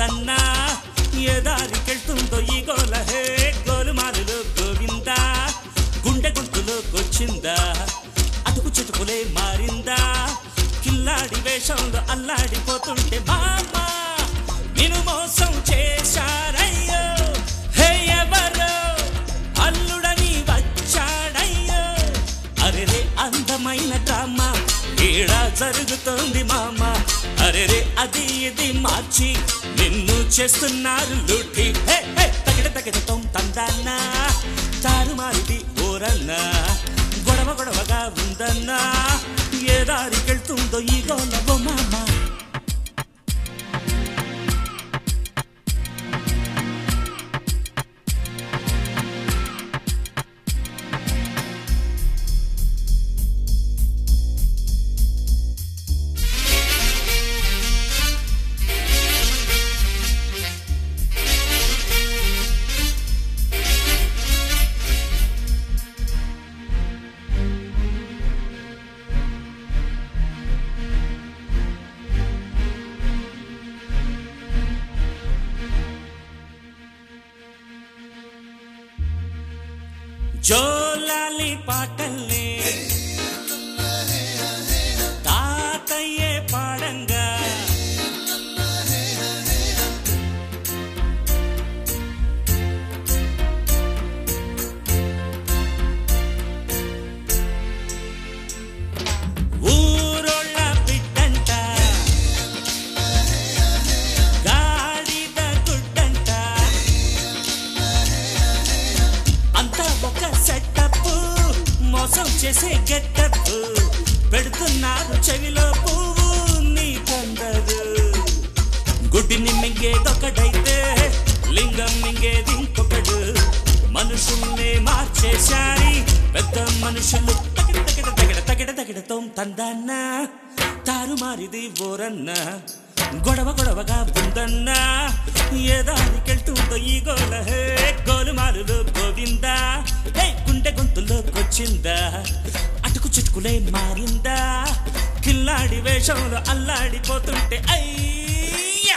తందన్నా ఏ దారికెళ్తుందో ఈ గోల హే గోలుమాలులో గోవిందా గుండె గొంతులోకొచ్చిందా అటుకు చెటుకులే మారిందా కిల్లాడి వేషంలో అల్లాడిపోతుంటే మామా నిన్ను మోసం చేశారయ్యో హే ఎవరో అల్లుడని వచ్చాడయ్యో అరెరే అందమైన డ్రామా ఈడ జరుగుతోంది మామ అరెరే అది ఇది మార్చి నిన్ను చేస్తున్నారు లూటి హే హే తగిడ తగిడతో తందన్నా తారుమారిది ఓరన్నా గొడవ గొడవగా ఉందన్నా ఏ దారికెళ్తుందో ఈ గోలవో మామ జోలాలి పాటల్ని తాతయ్యే పాడంగా ఊరోళ్ళ బిడ్డంట గాడిద గుడ్డంట అంతా ఒక సెటప్ మోసం చేసే గెటప్ పెడుతున్నారు చెవిలో పువ్వు నీ కొందరు గుడ్డిని మింగేదొకడైతే లింగం మింగేది ఇంకొకడు మనుషుల్ని మార్చేశారి పెద్ద మనుషులు తగిడ తగిడ తగిడ తగిడ తగిడతో తందన్న తారుమారిది ఓరన్న గొడవ గొడవగా ఉందన్నా ఏ దారికెళ్తుందో ఈ గోల హే గోలుమాలులో గోవిందా హే గుండె గొంతులోకొచ్చిందా అటుకు చిటుకులే మారిందా కిల్లాడి వేషంలో అల్లాడిపోతుంటే అయ్యా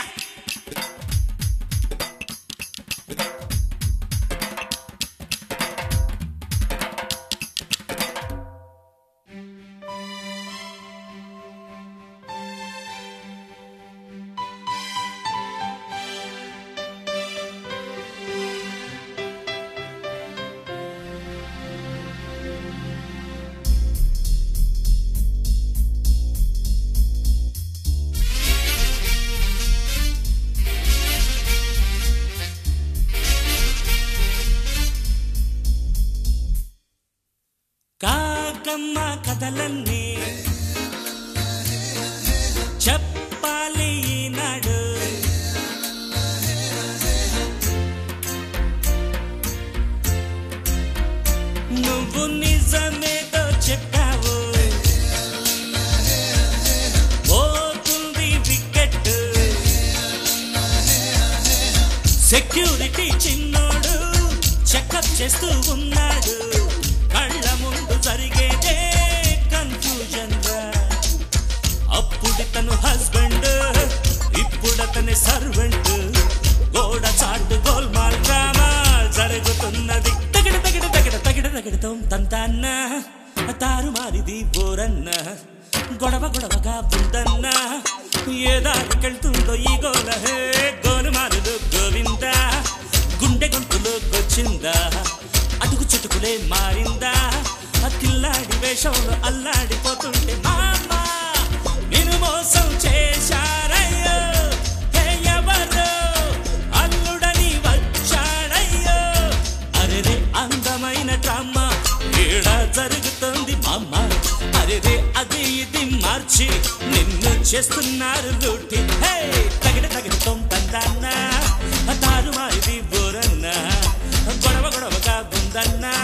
కాకమ్మ కథలన్నీ చెప్పాలి ఈనాడు నువ్వు నిజమేదో చెప్పావు పోతుంది వికెట్ సెక్యూరిటీ చిన్నోడు చెకప్ చేస్తూ ఉన్నాడు కళ్ళ ముందు జరిగేదే కన్ఫ్యూజన్ రా అప్పుడు తను హస్బెండ్ ఇప్పుడు అతని సర్వెంట్ గోడ చాటు గోల్మాల్ డ్రామా జరుగుతున్నది తగిడ తగిడ తగిడ తగిడ తగిడతో తంతాన్న తారు మారిది బోరన్న గొడవ గొడవగా ఉందన్న ఏ దారికెళ్తుందో ఈ గోల హే గోలుమారులు గోవిందా గుండె గొంతులోకొచ్చిందా అటుకు చుటుకులే మారిందా ఆ కిల్లాడి వేషంలో అల్లాడిపోతుంటే మామా నేను మోసం చేశారయ్యో హే ఎవరో అల్లుడని వచ్చాడయ్యో అరెరే అందమైన డ్రామా ఈడ జరుగుతోంది మామ అరెరే అది ఇది మార్చి నిన్ను చేస్తున్నారు లూటి హే తగిడ తగిడతో తందన్నా తారు మారిది బోరన్నా గొడవ గొడవగా ఉందన్నా